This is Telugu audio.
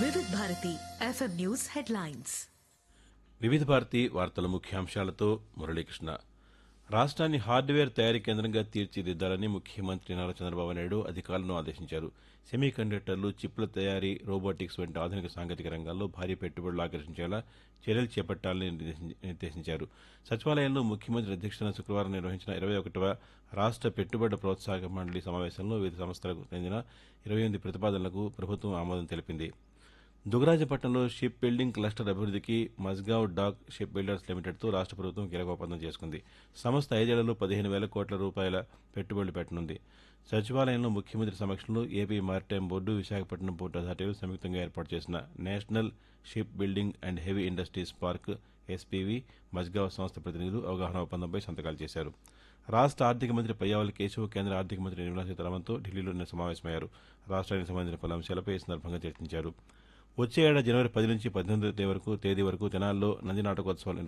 వివిధ భారతి ఎఫ్ఎం న్యూస్ హెడ్లైన్స్ వివిధ భారతి వార్తల ముఖ్యాంశాలతో మురళీకృష్ణ రాష్ట్రాన్ని హార్డ్వేర్ తయారీ కేంద్రంగా తీర్చిదిద్దాలని ముఖ్యమంత్రి నారా చంద్రబాబు నాయుడు అధికారులను ఆదేశించారు సెమీ కండక్టర్లు చిప్ల తయారీ రోబోటిక్స్ వంటి ఆధునిక సాంకేతిక రంగాల్లో భారీ పెట్టుబడులు ఆకర్షించేలా చర్యలు చేపట్టాలని నిర్దేశించి- నిర్దేశించారు సచివాలయంలో ముఖ్యమంత్రి అధ్యక్షతన శుక్రవారం నిర్వహించిన ఇరవై ఒకటవ రాష్ట్ర పెట్టుబడుల ప్రోత్సాహక మండలి సమావేశంలో వివిధ సంస్థలకు చెందిన ఇరవై ఎనిమిది ప్రతిపాదనలకు ప్రభుత్వం ఆమోదం తెలిపింది దుగరాజపట్నంలో షిప్ బిల్డింగ్ క్లస్టర్ అభివృద్ధికి మజ్గావ్ డాక్ షిప్ బిల్డర్స్ లిమిటెడ్తో రాష్ట్ర ప్రభుత్వం కీలక ఒప్పందం చేసుకుంది సంస్థ ఐదేళ్లలో పదిహేను వేల కోట్ల రూపాయల పెట్టుబడులు పెట్టనుంది సచివాలయంలో ముఖ్యమంత్రి సమక్షంలో AP maritime board Visakhapatnam port అథారిటీలు సంయుక్తంగా ఏర్పాటు చేసిన national ship building and heavy industries park SPV Mazagon సంస్థ ప్రతినిధులు అవగాహన ఒప్పందంపై సంతకాలు చేశారు రాష్ట్ర ఆర్థిక మంత్రి పయ్యావల కేశవ్ కేంద్ర ఆర్థిక మంత్రి నిర్మలా సీతారామన్తో ఢిల్లీలో నిన్న సమావేశమయ్యారు రాష్ట్రానికి సంబంధించిన పలు అంశాలపై ఈ సందర్భంగా చర్చించారు వచ్చే ఏడాది జనవరి పది నుంచి పద్దెనిమిది తేదీ వరకు తేదీ వరకు తెనాల్లో నంది నాటకోత్సవాలు